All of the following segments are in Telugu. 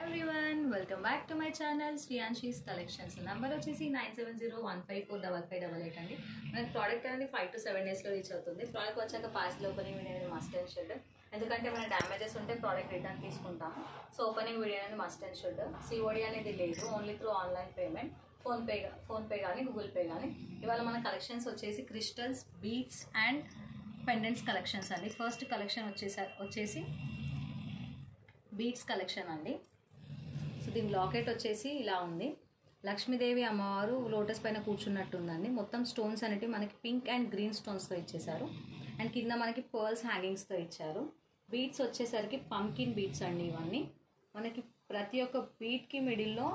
everyone welcome back to my channel Shriyanshi's collections number వచ్చేసి nine seven zero one five four double five double eight అండి మనకి ప్రోడక్ట్ అనేది ఫైవ్ టు సెవెన్ డేస్లో రీచ్ అవుతుంది ప్రోడక్ట్ వచ్చాక పార్సల్ ఓపెనింగ్ వీడియో అనేది మస్ట్ అండ్ షుడ్ ఎందుకంటే మన డ్యామేజెస్ ఉంటే ప్రోడక్ట్ రిటర్న్ తీసుకుంటాము సో ఓపెనింగ్ వీడియో అనేది మస్ట్ అండ్ షుడ్ సిఓడి అనేది లేదు only through online payment PhonePe PhonePe కానీ గూగుల్ పే కానీ ఇవాళ మన కలెక్షన్స్ వచ్చేసి crystals beads and pendants collections అండి ఫస్ట్ కలెక్షన్ వచ్చేసి వచ్చేసి బీట్స్ కలెక్షన్ అండి సో దీని లాకెట్ వచ్చేసి ఇలా ఉంది లక్ష్మీదేవి అమ్మవారు లోటస్ పైన కూర్చున్నట్టు ఉందండి మొత్తం స్టోన్స్ అనేవి మనకి పింక్ అండ్ గ్రీన్ స్టోన్స్తో ఇచ్చేసారు అండ్ కింద మనకి పర్ల్స్ హ్యాంగింగ్స్తో ఇచ్చారు బీట్స్ వచ్చేసరికి పంకిన్ బీట్స్ అండి ఇవన్నీ మనకి ప్రతి ఒక్క బీట్కి మిడిల్లో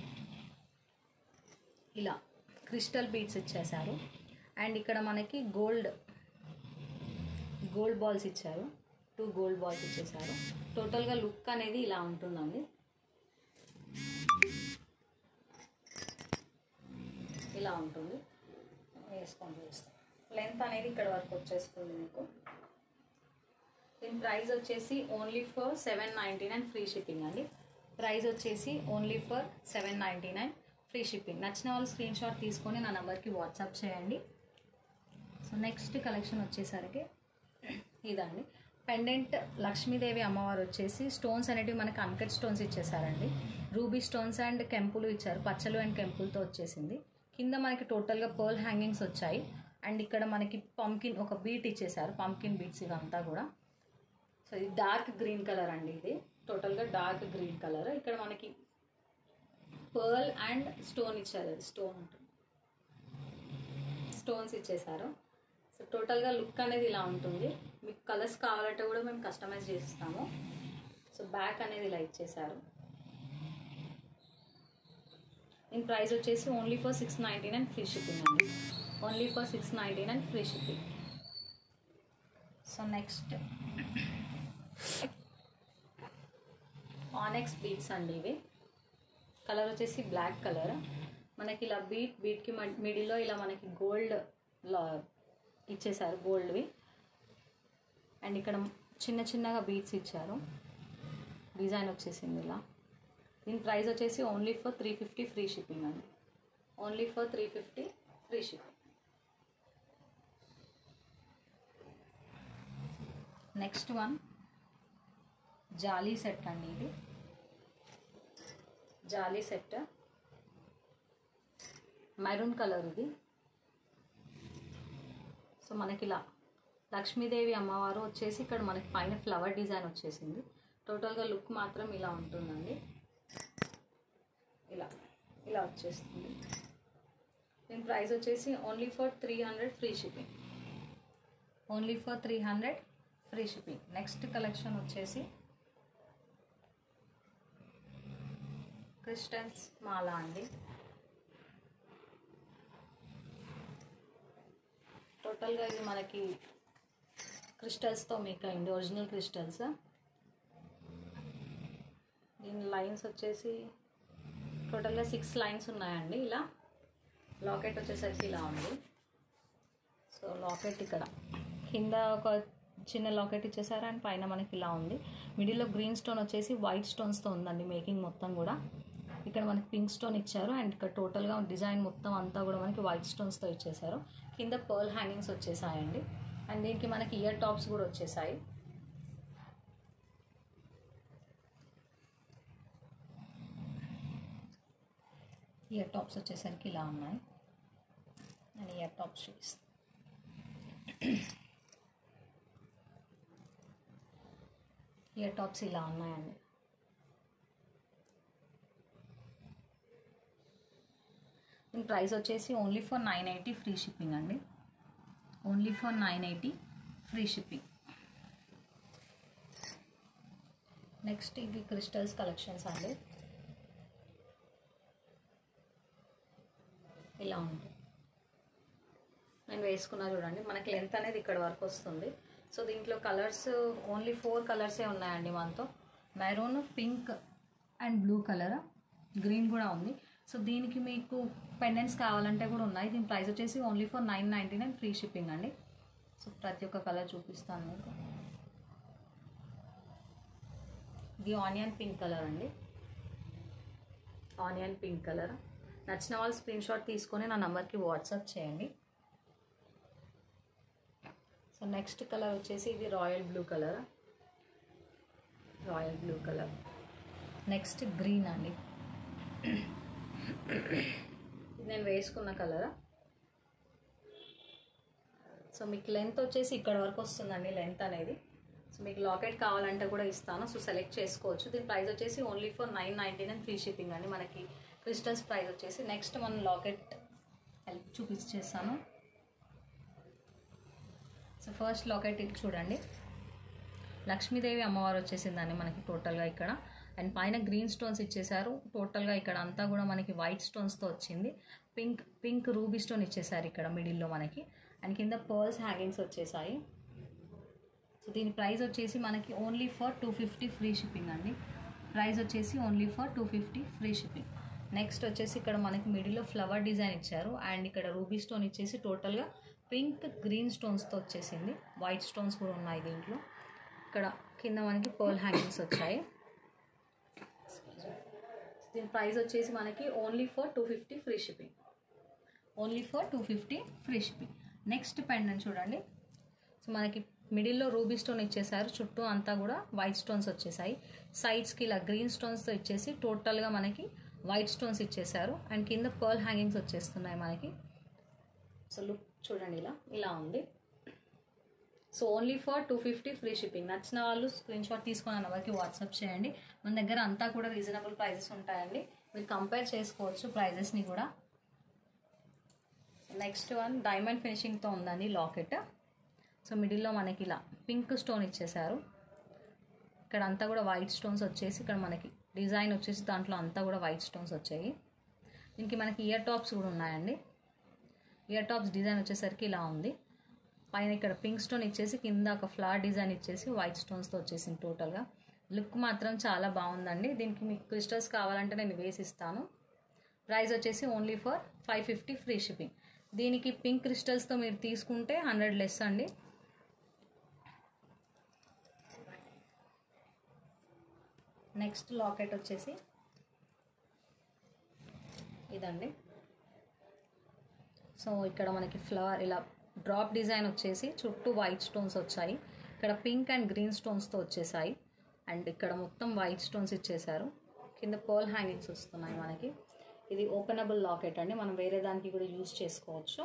ఇలా క్రిస్టల్ బీట్స్ ఇచ్చేసారు అండ్ ఇక్కడ మనకి గోల్డ్ గోల్డ్ బాల్స్ ఇచ్చారు టూ గోల్డ్ బాల్స్ ఇచ్చేసారు టోటల్గా లుక్ అనేది ఇలా ఉంటుందండి ఇలా ఉంటుంది వేసుకొని చూస్తాం లెంత్ అనేది ఇక్కడ వరకు వచ్చేస్తుంది మీకు దీని ప్రైస్ వచ్చేసి only for seven ninety nine free shipping అండి ప్రైస్ వచ్చేసి only for seven ninety nine free shipping నచ్చిన వాళ్ళు స్క్రీన్ షాట్ తీసుకొని నా నెంబర్కి వాట్సాప్ చేయండి సో నెక్స్ట్ కలెక్షన్ వచ్చేసరికి ఇదండి పెండెంట్ లక్ష్మీదేవి అమ్మవారు వచ్చేసి స్టోన్స్ అనేటివి మనకి అన్కట్ స్టోన్స్ ఇచ్చేసారండి రూబీ స్టోన్స్ అండ్ కెంపులు ఇచ్చారు పచ్చలు అండ్ కెంపులతో వచ్చేసింది కింద మనకి టోటల్గా పర్ల్ హ్యాంగింగ్స్ వచ్చాయి అండ్ ఇక్కడ మనకి పంకిన్ ఒక బీట్ ఇచ్చేసారు పంకిన్ బీట్స్ ఇవంతా కూడా సో ఇది డార్క్ గ్రీన్ కలర్ అండి ఇది టోటల్గా డార్క్ గ్రీన్ కలర్ ఇక్కడ మనకి పర్ల్ అండ్ స్టోన్ ఇచ్చారు స్టోన్ ఉంటుంది స్టోన్స్ ఇచ్చేసారు సో టోటల్గా లుక్ అనేది ఇలా ఉంటుంది మీకు కలర్స్ కావాలంటే కూడా మేము కస్టమైజ్ చేస్తాము సో బ్యాక్ అనేది ఇలా ఇచ్చేసారు దీని ప్రైస్ వచ్చేసి only for six ninety nine free shipping అండి only for six ninety nine free shipping so next onyx beads అండి ఇవి కలర్ వచ్చేసి బ్లాక్ కలర్ మనకి ఇలా బీట్ బీట్కి మిడిల్లో ఇలా మనకి గోల్డ్ ఇచ్చేసారు గోల్డ్వి అండ్ ఇక్కడ చిన్న చిన్నగా బీట్స్ ఇచ్చారు డిజైన్ వచ్చేసింది ఇలా దీని ప్రైస్ వచ్చేసి only for three fifty free shipping అండి only for three fifty free shipping next one జాలీ సెట్ అండి ఇది జాలీ సెట్ మెరూన్ కలర్ ఇది సో మనకి ఇలా లక్ష్మీదేవి అమ్మవారు వచ్చేసి ఇక్కడ మనకి పైన ఫ్లవర్ డిజైన్ వచ్చేసింది టోటల్గా లుక్ మాత్రం ఇలా ఉంటుందండి ఇలా ఇలా వచ్చేస్తుంది దీని ప్రైస్ వచ్చేసి only for three hundred free shipping only for three hundred free shipping next collection వచ్చేసి క్రిస్టల్స్ మాల అండి టోటల్గా ఇది మనకి క్రిస్టల్స్తో మీకు అయింది ఒరిజినల్ క్రిస్టల్స్ దీని లైన్స్ వచ్చేసి టోటల్గా సిక్స్ లైన్స్ ఉన్నాయండి ఇలా లాకెట్ వచ్చేసరికి ఇలా ఉంది సో లాకెట్ ఇక్కడ కింద ఒక చిన్న లాకెట్ ఇచ్చేసారు అండ్ పైన మనకి ఇలా ఉంది మిడిల్లో గ్రీన్ స్టోన్ వచ్చేసి వైట్ స్టోన్స్తో ఉందండి మేకింగ్ మొత్తం కూడా ఇక్కడ మనకి పింక్ స్టోన్ ఇచ్చారు అండ్ ఇక్కడ టోటల్గా డిజైన్ మొత్తం అంతా కూడా మనకి వైట్ స్టోన్స్తో ఇచ్చేసారు కింద పర్ల్ హ్యాంగింగ్స్ వచ్చేసాయండి అండ్ దీనికి మనకి ఇయర్ టాప్స్ కూడా వచ్చేసాయి ఇయర్ టాప్స్ వచ్చేసరికి ఇలా ఉన్నాయి అండ్ ఇయర్ టాప్స్ చూపిస్తాను ఇయర్ టాప్స్ ఇలా ఉన్నాయండి దీని ప్రైస్ వచ్చేసి only for nine eighty free shipping అండి only for nine eighty free shipping next ఇవి క్రిస్టల్స్ కలెక్షన్స్ అండి ఇలా ఉంటుంది నేను వేసుకున్నా చూడండి మనకి లెంత్ అనేది ఇక్కడ వరకు వస్తుంది సో దీంట్లో కలర్స్ ఓన్లీ ఫోర్ కలర్సే ఉన్నాయండి మనతో maroon pink and blue colour green కూడా ఉంది సో దీనికి మీకు పెండెంట్స్ కావాలంటే కూడా ఉన్నాయి దీని ప్రైస్ వచ్చేసి only for nine ninety nine free shipping అండి సో ప్రతి ఒక్క కలర్ చూపిస్తాను మీకు ఇది ఆనియన్ పింక్ కలర్ అండి ఆనియన్ పింక్ కలర్ నచ్చిన వాళ్ళు స్క్రీన్ షాట్ తీసుకొని నా నెంబర్కి వాట్సాప్ చేయండి సో నెక్స్ట్ కలర్ వచ్చేసి ఇది royal blue colour royal blue colour next green అండి ఇది నేను వేసుకున్న కలర్ సో మీకు లెంత్ వచ్చేసి ఇక్కడ వరకు వస్తుందండి లెంత్ అనేది సో మీకు లాకెట్ కావాలంటే కూడా ఇస్తాను సో సెలెక్ట్ చేసుకోవచ్చు దీని ప్రైస్ వచ్చేసి only for nine ninety nine free shipping అండి మనకి క్రిస్టల్స్ ప్రైస్ వచ్చేసి నెక్స్ట్ మనం లాకెట్ హెల్ప్ చూపించేస్తాను సో ఫస్ట్ లాకెట్ ఇది చూడండి లక్ష్మీదేవి అమ్మవారు వచ్చేసిందండి మనకి టోటల్గా ఇక్కడ అండ్ పైన గ్రీన్ స్టోన్స్ ఇచ్చేసారు టోటల్గా ఇక్కడ అంతా కూడా మనకి వైట్ స్టోన్స్తో వచ్చింది పింక్ పింక్ రూబీ స్టోన్ ఇచ్చేసారు ఇక్కడ మిడిల్లో మనకి అండ్ కింద పర్ల్స్ హ్యాంగింగ్స్ వచ్చేసాయి సో దీని ప్రైస్ వచ్చేసి మనకి only for two fifty free shipping అండి ప్రైస్ వచ్చేసి only for two fifty free shipping next వచ్చేసి ఇక్కడ మనకి మిడిల్లో ఫ్లవర్ డిజైన్ ఇచ్చారు అండ్ ఇక్కడ రూబీ స్టోన్ ఇచ్చేసి టోటల్గా పింక్ గ్రీన్ స్టోన్స్తో వచ్చేసింది వైట్ స్టోన్స్ కూడా ఉన్నాయి దీంట్లో ఇక్కడ కింద మనకి పర్ల్ హ్యాంగింగ్స్ వచ్చాయి దీని ప్రైస్ వచ్చేసి మనకి only for two fifty free shipping only for two fifty free shipping next pendant చూడండి సో మనకి మిడిల్లో రూబీ స్టోన్ ఇచ్చేసారు చుట్టూ అంతా కూడా వైట్ స్టోన్స్ వచ్చేసాయి సైడ్స్కి ఇలా గ్రీన్ స్టోన్స్తో ఇచ్చేసి టోటల్గా మనకి వైట్ స్టోన్స్ ఇచ్చేసారు అండ్ కింద పర్ల్ హ్యాంగింగ్స్ వచ్చేస్తున్నాయి మనకి సో లుక్ చూడండి ఇలా ఇలా ఉంది so only for two fifty free shipping నచ్చిన వాళ్ళు స్క్రీన్ షాట్ తీసుకున్న నెంబర్కి వాట్సాప్ చేయండి మన దగ్గర అంతా కూడా రీజనబుల్ ప్రైజెస్ ఉంటాయండి మీరు కంపేర్ చేసుకోవచ్చు ప్రైజెస్ని కూడా నెక్స్ట్ వన్ డైమండ్ ఫినిషింగ్తో ఉందండి లాకెట్ సో మిడిల్లో మనకి ఇలా పింక్ స్టోన్ ఇచ్చేసారు ఇక్కడ అంతా కూడా వైట్ స్టోన్స్ వచ్చేసి ఇక్కడ మనకి డిజైన్ వచ్చేసి దాంట్లో అంతా కూడా వైట్ స్టోన్స్ వచ్చాయి దీనికి మనకి ఇయర్ టాప్స్ కూడా ఉన్నాయండి ఇయర్ టాప్స్ డిజైన్ వచ్చేసరికి ఇలా ఉంది పైన ఇక్కడ పింక్ స్టోన్ ఇచ్చేసి కింద ఒక ఫ్లవర్ డిజైన్ ఇచ్చేసి వైట్ స్టోన్స్తో వచ్చేసింది టోటల్గా లుక్ మాత్రం చాలా బాగుందండి దీనికి మీకు క్రిస్టల్స్ కావాలంటే నేను వేసిస్తాను ప్రైస్ వచ్చేసి only for five fifty free shipping దీనికి పింక్ క్రిస్టల్స్తో మీరు తీసుకుంటే హండ్రెడ్ లెస్ అండి నెక్స్ట్ లాకెట్ వచ్చేసి ఇదండి సో ఇక్కడ మనకి ఫ్లవర్ ఇలా డ్రాప్ డిజైన్ వచ్చేసి చుట్టూ వైట్ స్టోన్స్ వచ్చాయి ఇక్కడ పింక్ అండ్ గ్రీన్ స్టోన్స్తో వచ్చేసాయి అండ్ ఇక్కడ మొత్తం వైట్ స్టోన్స్ ఇచ్చేసారు కింద పర్ల్ హ్యాంగింగ్స్ వస్తున్నాయి మనకి ఇది ఓపెనబుల్ లాకెట్ అండి మనం వేరే దానికి కూడా యూజ్ చేసుకోవచ్చు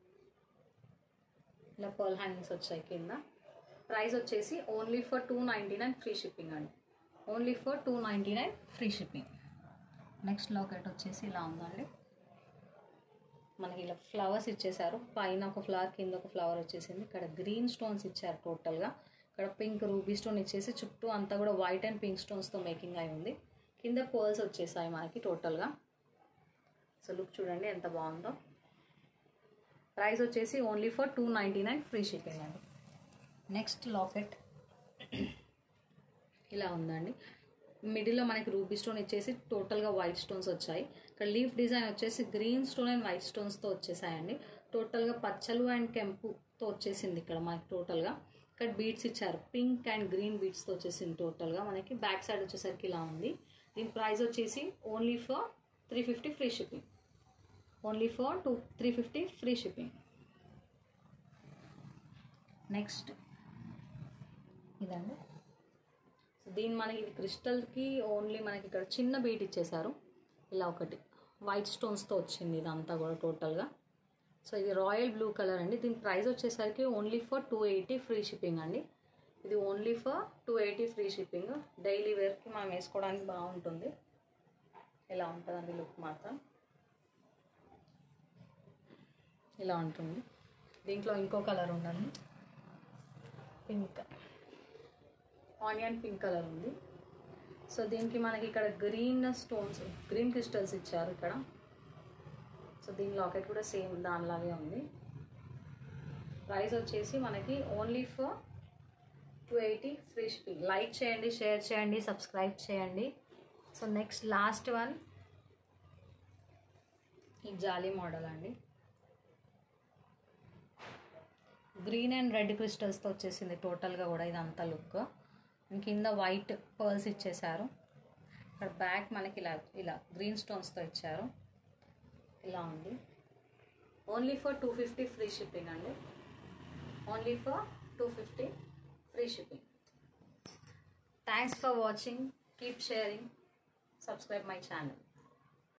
ఇలా పర్ల్ హ్యాంగింగ్స్ వచ్చాయి కింద ప్రైస్ వచ్చేసి only for two ninety nine free shipping అండి only for two ninety nine free shipping next locket వచ్చేసి ఇలా ఉందండి మనకి ఇలా ఫ్లవర్స్ ఇచ్చేసారు పైన ఒక ఫ్లవర్ కింద ఒక ఫ్లవర్ వచ్చేసింది ఇక్కడ గ్రీన్ స్టోన్స్ ఇచ్చారు టోటల్గా ఇక్కడ పింక్ రూబీ స్టోన్ ఇచ్చేసి చుట్టూ అంతా కూడా వైట్ అండ్ పింక్ స్టోన్స్తో మేకింగ్ అయి ఉంది కింద పర్ల్స్ వచ్చేసాయి మనకి టోటల్గా సో లుక్ చూడండి ఎంత బాగుందో ప్రైస్ వచ్చేసి only for two ninety nine free shipping అండి నెక్స్ట్ లాకెట్ ఇలా ఉందండి మిడిల్లో మనకి రూబీ స్టోన్ ఇచ్చేసి టోటల్గా వైట్ స్టోన్స్ వచ్చాయి ఇక్కడ లీఫ్ డిజైన్ వచ్చేసి గ్రీన్ స్టోన్ అండ్ వైట్ స్టోన్స్తో వచ్చేసాయండి టోటల్గా పచ్చలు అండ్ కెంపుతో వచ్చేసింది ఇక్కడ మనకి టోటల్గా ఇక్కడ బీడ్స్ ఇచ్చారు పింక్ అండ్ గ్రీన్ బీడ్స్తో వచ్చేసింది టోటల్గా మనకి బ్యాక్ సైడ్ వచ్చేసరికి ఇలా ఉంది దీని ప్రైస్ వచ్చేసి only for three fifty free shipping only for two three fifty free shipping next ఇదండి సో దీని మనకి ఇది క్రిస్టల్కి ఓన్లీ మనకి ఇక్కడ చిన్న బీట్ ఇచ్చేసారు ఇలా ఒకటి వైట్ స్టోన్స్తో వచ్చింది ఇదంతా కూడా టోటల్గా సో ఇది రాయల్ బ్లూ కలర్ అండి దీని ప్రైస్ వచ్చేసరికి only for two eighty free shipping అండి ఇది only for two eighty free shipping daily వేర్కి మనం వేసుకోవడానికి బాగుంటుంది ఇలా ఉంటుందండి లుక్ మాత్రం ఇలా ఉంటుంది దీంట్లో ఇంకో కలర్ ఉందండి పింక్ ఆనియన్ పింక్ కలర్ ఉంది సో దీనికి మనకి ఇక్కడ గ్రీన్ స్టోన్స్ గ్రీన్ క్రిస్టల్స్ ఇచ్చారు ఇక్కడ సో దీని లాకెట్ కూడా సేమ్ దానిలాగే ఉంది ప్రైస్ వచ్చేసి మనకి only for two eighty free shipping like చేయండి షేర్ చేయండి సబ్స్క్రైబ్ చేయండి సో నెక్స్ట్ లాస్ట్ వన్ ఈ జాలీ మోడల్ అండి గ్రీన్ అండ్ రెడ్ క్రిస్టల్స్తో వచ్చేసింది టోటల్గా కూడా ఇదంతా లుక్ కింద వైట్ పర్ల్స్ ఇచ్చేసారు ఇక్కడ బ్యాక్ మనకి ఇలా ఇలా గ్రీన్ స్టోన్స్తో ఇచ్చారు ఇలా ఉంది only for two fifty free shipping అండి only for two fifty free shipping thanks for watching keep sharing subscribe my channel